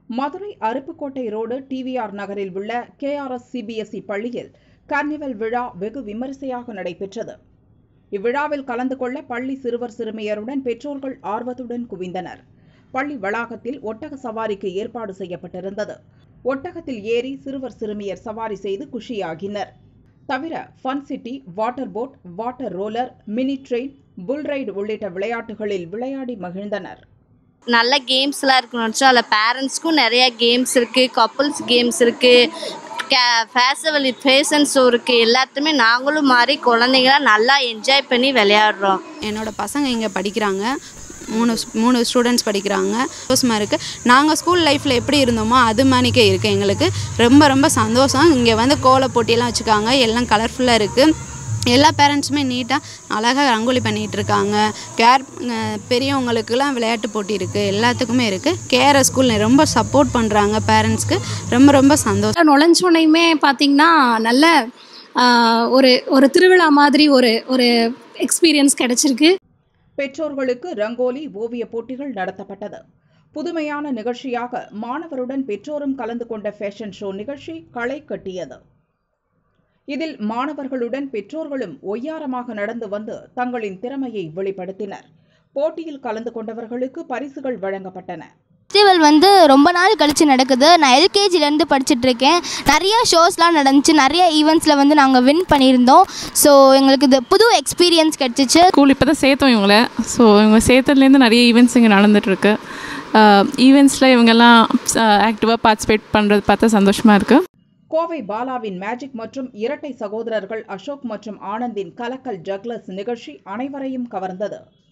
Madurai Aruppukottai road DVR நகரில் உள்ள KRS CBSE பள்ளியில் கார்னிவல் விழா வெகு விமரிசையாக நடைபெற்றது இவ்விழாவில் கலந்து கொள்ள பள்ளி சிறுவர் சிறுமியருடன் பெற்றோர்கள் ஆர்வத்துடன் குவிந்தனர் பள்ளி வளாகத்தில் ஒட்டக சவாரிக்கு ஏற்பாடு செய்யப்பட்டிருந்தது ஒட்டகத்தில் ஏறி சிறுவர் சிறுமியர் சவாரி செய்து குஷியாகினர் தவிர fun city water boat water roller mini train bull ride உள்ளிட்ட விளையாட்டுகளில் விளையாடி மகிழ்ந்தனர் நல்ல கேம்ஸ்லாம் இருக்குன்னு வச்சோம் அதில் பேரண்ட்ஸ்க்கும் நிறைய கேம்ஸ் இருக்குது கப்புள்ஸ் கேம்ஸ் இருக்குது கே ஃபேஸ்டிவல் ஃபேஷன் ஷோ இருக்குது எல்லாத்துமே நாங்களும் மாறி குழந்தைங்களாம் நல்லா என்ஜாய் பண்ணி விளையாடுறோம் என்னோட பசங்க இங்கே படிக்கிறாங்க மூணு ஸ்- மூணு ஸ்டூடெண்ட்ஸ் படிக்கிறாங்க சந்தோஷமாக இருக்குது நாங்கள் ஸ்கூல் லைஃப்பில் எப்படி இருந்தோமோ அது மாதிரிக்கே இருக்குது எங்களுக்கு ரொம்ப ரொம்ப சந்தோஷம் இங்கே வந்து கோல போட்டியெல்லாம் வச்சுருக்காங்க எல்லாம் கலர்ஃபுல்லாக இருக்குது எல்லா பேரண்ட்ஸுமே நீட்டாக அழகாக ரங்கோலி பண்ணிகிட்டு இருக்காங்க கேர் பெரியவங்களுக்கெல்லாம் விளையாட்டு போட்டி இருக்குது எல்லாத்துக்குமே இருக்குது கேஆர் ஸ்கூல் ரொம்ப சப்போர்ட் பண்ணுறாங்க பேரண்ட்ஸ்க்கு ரொம்ப ரொம்ப சந்தோஷம் நுழைஞ்சோனையுமே பார்த்தீங்கன்னா நல்ல ஆஹ், ஒரு ஒரு திருவிழா மாதிரி ஒரு ஒரு எக்ஸ்பீரியன்ஸ் கிடைச்சிருக்கு பெற்றோர்களுக்கு ரங்கோலி ஓவிய போட்டிகள் நடத்தப்பட்டது புதுமையான நிகழ்ச்சியாக மாணவருடன் பெற்றோரும் கலந்து கொண்ட ஃபேஷன் ஷோ நிகழ்ச்சி களை கட்டியது இதில் மாணவர்களுடன் பெற்றோர்களும் ஒய்யாரமாக நடந்து வந்து தங்களின் திறமையை வெளிப்படுத்தினர் போட்டியில் கலந்து கொண்டவர்களுக்கு பரிசுகள் வழங்கப்பட்டன ஃபெஸ்டிவல் வந்து ரொம்ப நாள் கழித்து நடக்குது நான் எல்கேஜிலேருந்து படிச்சுட்டு இருக்கேன் நிறைய ஷோஸ்லாம் நடந்துச்சு நிறைய ஈவெண்ட்ஸில் வந்து நாங்கள் வின் பண்ணியிருந்தோம் ஸோ எங்களுக்கு இது புது எக்ஸ்பீரியன்ஸ் கிடச்சிச்சு ஸ்கூல் இப்போ தான் சேர்த்தோம் இவங்கள ஸோ இவங்க சேர்த்ததுலேருந்து நிறைய ஈவெண்ட்ஸ் இங்கே நடந்துகிட்ருக்கு ஈவெண்ட்ஸில் இவங்கெல்லாம் ஆக்டிவாக பார்ட்டிசிபேட் பண்ணுறது பார்த்தா சந்தோஷமாக இருக்குது கோவை பாலாவின் மேஜிக் மற்றும் இரட்டை சகோதரர்கள் அசோக் மற்றும் ஆனந்தின் கலக்கல் ஜக்லஸ் நிகழ்ச்சி அனைவரையும் கவர்ந்தது